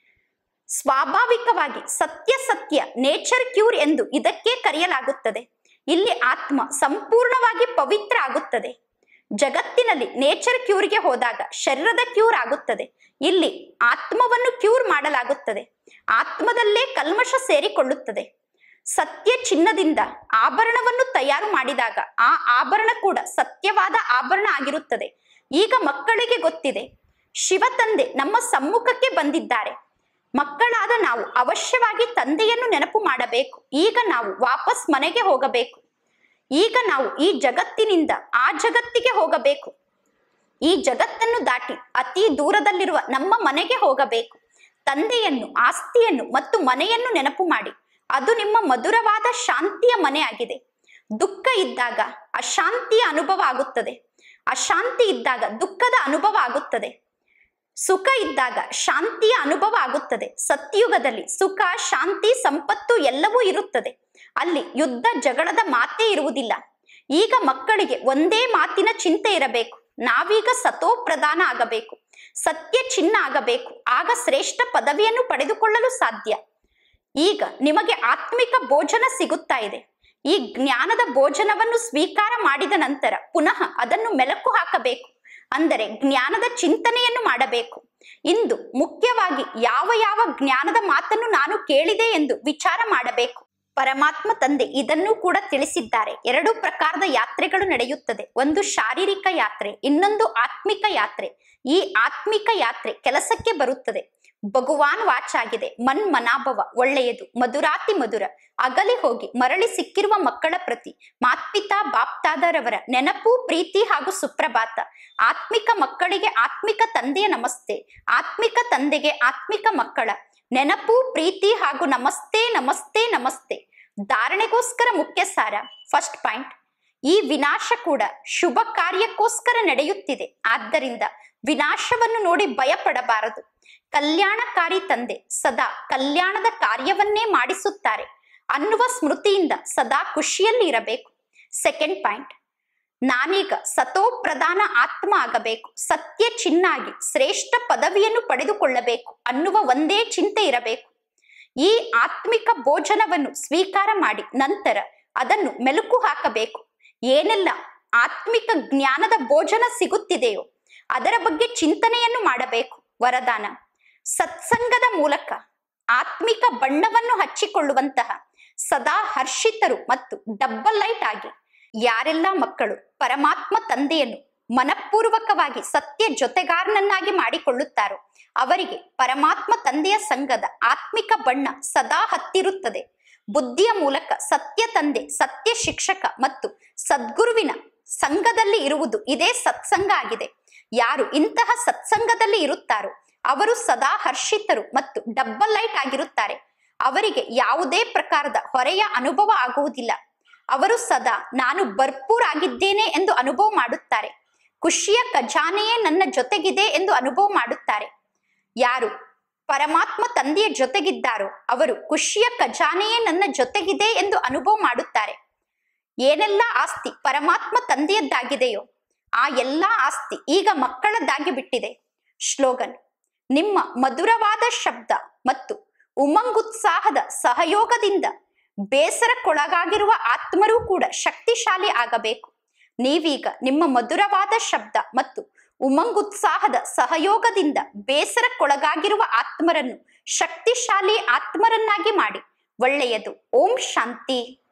Speaker 1: ಸ್ವಾಭಾವಿಕವಾಗಿ ಸತ್ಯ ಸತ್ಯ ನೇಚರ್ ಕ್ಯೂರ್ ಎಂದು ಇದಕ್ಕೆ ಕರೆಯಲಾಗುತ್ತದೆ ಇಲ್ಲಿ ಆತ್ಮ ಸಂಪೂರ್ಣವಾಗಿ ಪವಿತ್ರ ಆಗುತ್ತದೆ ಜಗತ್ತಿನಲ್ಲಿ ನೇಚರ್ ಕ್ಯೂರ್ಗೆ ಹೋದಾಗ ಶರೀರದ ಕ್ಯೂರ್ ಆಗುತ್ತದೆ ಇಲ್ಲಿ ಆತ್ಮವನ್ನು ಕ್ಯೂರ್ ಮಾಡಲಾಗುತ್ತದೆ ಆತ್ಮದಲ್ಲೇ ಕಲ್ಮಶ ಸೇರಿಕೊಳ್ಳುತ್ತದೆ ಸತ್ಯ ಚಿನ್ನದಿಂದ ಆಭರಣವನ್ನು ತಯಾರು ಮಾಡಿದಾಗ ಆ ಆಭರಣ ಕೂಡ ಸತ್ಯವಾದ ಆಭರಣ ಆಗಿರುತ್ತದೆ ಈಗ ಮಕ್ಕಳಿಗೆ ಗೊತ್ತಿದೆ ಶಿವ ತಂದೆ ನಮ್ಮ ಸಮ್ಮುಖಕ್ಕೆ ಬಂದಿದ್ದಾರೆ ಮಕ್ಕಳಾದ ನಾವು ಅವಶ್ಯವಾಗಿ ತಂದೆಯನ್ನು ನೆನಪು ಮಾಡಬೇಕು ಈಗ ನಾವು ವಾಪಸ್ ಮನೆಗೆ ಹೋಗಬೇಕು ಈಗ ನಾವು ಈ ಜಗತ್ತಿನಿಂದ ಆ ಜಗತ್ತಿಗೆ ಹೋಗಬೇಕು ಈ ಜಗತ್ತನ್ನು ದಾಟಿ ಅತಿ ದೂರದಲ್ಲಿರುವ ನಮ್ಮ ಮನೆಗೆ ಹೋಗಬೇಕು ತಂದೆಯನ್ನು ಆಸ್ತಿಯನ್ನು ಮತ್ತು ಮನೆಯನ್ನು ನೆನಪು ಮಾಡಿ ಅದು ನಿಮ್ಮ ಮಧುರವಾದ ಶಾಂತಿಯ ಮನೆ ಆಗಿದೆ ದುಃಖ ಇದ್ದಾಗ ಅಶಾಂತಿಯ ಅನುಭವ ಆಗುತ್ತದೆ ಅಶಾಂತಿ ಇದ್ದಾಗ ದುಃಖದ ಅನುಭವ ಆಗುತ್ತದೆ ಸುಖ ಇದ್ದಾಗ ಶಾಂತಿಯ ಅನುಭವ ಆಗುತ್ತದೆ ಸತ್ಯುಗದಲ್ಲಿ ಸುಖ ಶಾಂತಿ ಸಂಪತ್ತು ಎಲ್ಲವೂ ಇರುತ್ತದೆ ಅಲ್ಲಿ ಯುದ್ಧ ಜಗಳದ ಮಾತೇ ಇರುವುದಿಲ್ಲ ಈಗ ಮಕ್ಕಳಿಗೆ ಒಂದೇ ಮಾತಿನ ಚಿಂತೆ ಇರಬೇಕು ನಾವೀಗ ಸತೋ ಪ್ರಧಾನ ಆಗಬೇಕು ಸತ್ಯ ಚಿನ್ನ ಆಗಬೇಕು ಆಗ ಶ್ರೇಷ್ಠ ಪದವಿಯನ್ನು ಪಡೆದುಕೊಳ್ಳಲು ಸಾಧ್ಯ ಈಗ ನಿಮಗೆ ಆತ್ಮಿಕ ಭೋಜನ ಸಿಗುತ್ತಾ ಇದೆ ಈ ಜ್ಞಾನದ ಭೋಜನವನ್ನು ಸ್ವೀಕಾರ ಮಾಡಿದ ನಂತರ ಪುನಃ ಅದನ್ನು ಮೆಲಕು ಹಾಕಬೇಕು ಅಂದರೆ ಜ್ಞಾನದ ಚಿಂತನೆಯನ್ನು ಮಾಡಬೇಕು ಇಂದು ಮುಖ್ಯವಾಗಿ ಯಾವ ಯಾವ ಜ್ಞಾನದ ಮಾತನ್ನು ನಾನು ಕೇಳಿದೆ ಎಂದು ವಿಚಾರ ಮಾಡಬೇಕು ಪರಮಾತ್ಮ ತಂದೆ ಇದನ್ನು ಕೂಡ ತಿಳಿಸಿದ್ದಾರೆ ಎರಡು ಪ್ರಕಾರದ ಯಾತ್ರೆಗಳು ನಡೆಯುತ್ತದೆ ಒಂದು ಶಾರೀರಿಕ ಯಾತ್ರೆ ಇನ್ನೊಂದು ಆತ್ಮಿಕ ಯಾತ್ರೆ ಈ ಆತ್ಮಿಕ ಯಾತ್ರೆ ಕೆಲಸಕ್ಕೆ ಬರುತ್ತದೆ ಭಗವಾನ್ ವಾಚಾಗಿದೆ ಮನ್ ಮನಾಭವ ಒಳ್ಳೆಯದು ಮಧುರಾತಿ ಮಧುರ ಅಗಲಿ ಹೋಗಿ ಮರಳಿ ಸಿಕ್ಕಿರುವ ಮಕ್ಕಳ ಪ್ರತಿ ಮಾತ್ಪಿತಾ ಬಾಪ್ತಾದರವರ ನೆನಪು ಪ್ರೀತಿ ಹಾಗೂ ಸುಪ್ರಭಾತ ಆತ್ಮಿಕ ಮಕ್ಕಳಿಗೆ ಆತ್ಮಿಕ ತಂದೆಯ ನಮಸ್ತೆ ಆತ್ಮಿಕ ತಂದೆಗೆ ಆತ್ಮಿಕ ಮಕ್ಕಳ ನೆನಪು ಪ್ರೀತಿ ಹಾಗೂ ನಮಸ್ತೆ ನಮಸ್ತೆ ನಮಸ್ತೆ ಧಾರಣೆಗೋಸ್ಕರ ಮುಖ್ಯ ಸಾರ ಫಸ್ಟ್ ಪಾಯಿಂಟ್ ಈ ವಿನಾಶ ಕೂಡ ಶುಭ ಕಾರ್ಯಕ್ಕೋಸ್ಕರ ನಡೆಯುತ್ತಿದೆ ಆದ್ದರಿಂದ ವಿನಾಶವನ್ನು ನೋಡಿ ಭಯಪಡಬಾರದು ಕಲ್ಯಾಣಕಾರಿ ತಂದೆ ಸದಾ ಕಲ್ಯಾಣದ ಕಾರ್ಯವನ್ನೇ ಮಾಡಿಸುತ್ತಾರೆ ಅನ್ನುವ ಸ್ಮೃತಿಯಿಂದ ಸದಾ ಖುಷಿಯಲ್ಲಿ ಇರಬೇಕು ಸೆಕೆಂಡ್ ಪಾಯಿಂಟ್ ನಾನೀಗ ಸತೋ ಪ್ರಧಾನ ಆತ್ಮ ಆಗಬೇಕು ಸತ್ಯ ಚಿನ್ನಾಗಿ ಶ್ರೇಷ್ಠ ಪದವಿಯನ್ನು ಪಡೆದುಕೊಳ್ಳಬೇಕು ಅನ್ನುವ ಒಂದೇ ಚಿಂತೆ ಇರಬೇಕು ಈ ಆತ್ಮಿಕ ಭೋಜನವನ್ನು ಸ್ವೀಕಾರ ಮಾಡಿ ನಂತರ ಅದನ್ನು ಮೆಲುಕು ಹಾಕಬೇಕು ಏನೆಲ್ಲ ಆತ್ಮಿಕ ಜ್ಞಾನದ ಭೋಜನ ಸಿಗುತ್ತಿದೆಯೋ ಅದರ ಬಗ್ಗೆ ಚಿಂತನೆಯನ್ನು ಮಾಡಬೇಕು ವರದಾನ ಸತ್ಸಂಗದ ಮೂಲಕ ಆತ್ಮಿಕ ಬಣ್ಣವನ್ನು ಹಚ್ಚಿಕೊಳ್ಳುವಂತಹ ಸದಾ ಹರ್ಷಿತರು ಮತ್ತು ಡಬ್ಬಲ್ ಲೈಟ್ ಆಗಿ ಯಾರೆಲ್ಲ ಮಕ್ಕಳು ಪರಮಾತ್ಮ ತಂದೆಯನ್ನು ಮನಪೂರ್ವಕವಾಗಿ ಸತ್ಯ ಜೊತೆಗಾರನನ್ನಾಗಿ ಮಾಡಿಕೊಳ್ಳುತ್ತಾರೋ ಅವರಿಗೆ ಪರಮಾತ್ಮ ತಂದೆಯ ಸಂಘದ ಆತ್ಮಿಕ ಬಣ್ಣ ಸದಾ ಹತ್ತಿರುತ್ತದೆ ಬುದ್ಧಿಯ ಮೂಲಕ ಸತ್ಯ ತಂದೆ ಸತ್ಯ ಶಿಕ್ಷಕ ಮತ್ತು ಸದ್ಗುರುವಿನ ಸಂಘದಲ್ಲಿ ಇರುವುದು ಇದೇ ಸತ್ಸಂಗ ಆಗಿದೆ ಯಾರು ಇಂತಹ ಸತ್ಸಂಗದಲ್ಲಿ ಇರುತ್ತಾರೋ ಅವರು ಸದಾ ಹರ್ಷಿತರು ಮತ್ತು ಡಬ್ಬಲ್ ಲೈಟ್ ಆಗಿರುತ್ತಾರೆ ಅವರಿಗೆ ಯಾವುದೇ ಪ್ರಕಾರದ ಹೊರೆಯ ಅನುಭವ ಆಗುವುದಿಲ್ಲ ಅವರು ಸದಾ ನಾನು ಭರ್ಪೂರ್ ಆಗಿದ್ದೇನೆ ಎಂದು ಅನುಭವ ಮಾಡುತ್ತಾರೆ ಖುಷಿಯ ಖಜಾನೆಯೇ ನನ್ನ ಜೊತೆಗಿದೆ ಎಂದು ಅನುಭವ ಮಾಡುತ್ತಾರೆ ಯಾರು ಪರಮಾತ್ಮ ತಂದೆಯ ಜೊತೆಗಿದ್ದಾರೋ ಅವರು ಖುಷಿಯ ಖಜಾನೆಯೇ ನನ್ನ ಜೊತೆಗಿದೆ ಎಂದು ಅನುಭವ ಮಾಡುತ್ತಾರೆ ಏನೆಲ್ಲ ಆಸ್ತಿ ಪರಮಾತ್ಮ ತಂದೆಯದ್ದಾಗಿದೆಯೋ ಆ ಎಲ್ಲಾ ಆಸ್ತಿ ಈಗ ಮಕ್ಕಳದ್ದಾಗಿ ಬಿಟ್ಟಿದೆ ಶ್ಲೋಗನ್ ನಿಮ್ಮ ಮಧುರವಾದ ಶಬ್ದ ಮತ್ತು ಉಮಂಗುತ್ಸಾಹದ ಸಹಯೋಗದಿಂದ ಬೇಸರಕ್ಕೊಳಗಾಗಿರುವ ಆತ್ಮರೂ ಕೂಡ ಶಕ್ತಿಶಾಲಿ ಆಗಬೇಕು ನೀವೀಗ ನಿಮ್ಮ ಮಧುರವಾದ ಶಬ್ದ ಮತ್ತು ಉಮಂಗುತ್ಸಾಹದ ಸಹಯೋಗದಿಂದ ಬೇಸರಕ್ಕೊಳಗಾಗಿರುವ ಆತ್ಮರನ್ನು ಶಕ್ತಿಶಾಲಿ ಆತ್ಮರನ್ನಾಗಿ ಮಾಡಿ ಒಳ್ಳೆಯದು ಓಂ ಶಾಂತಿ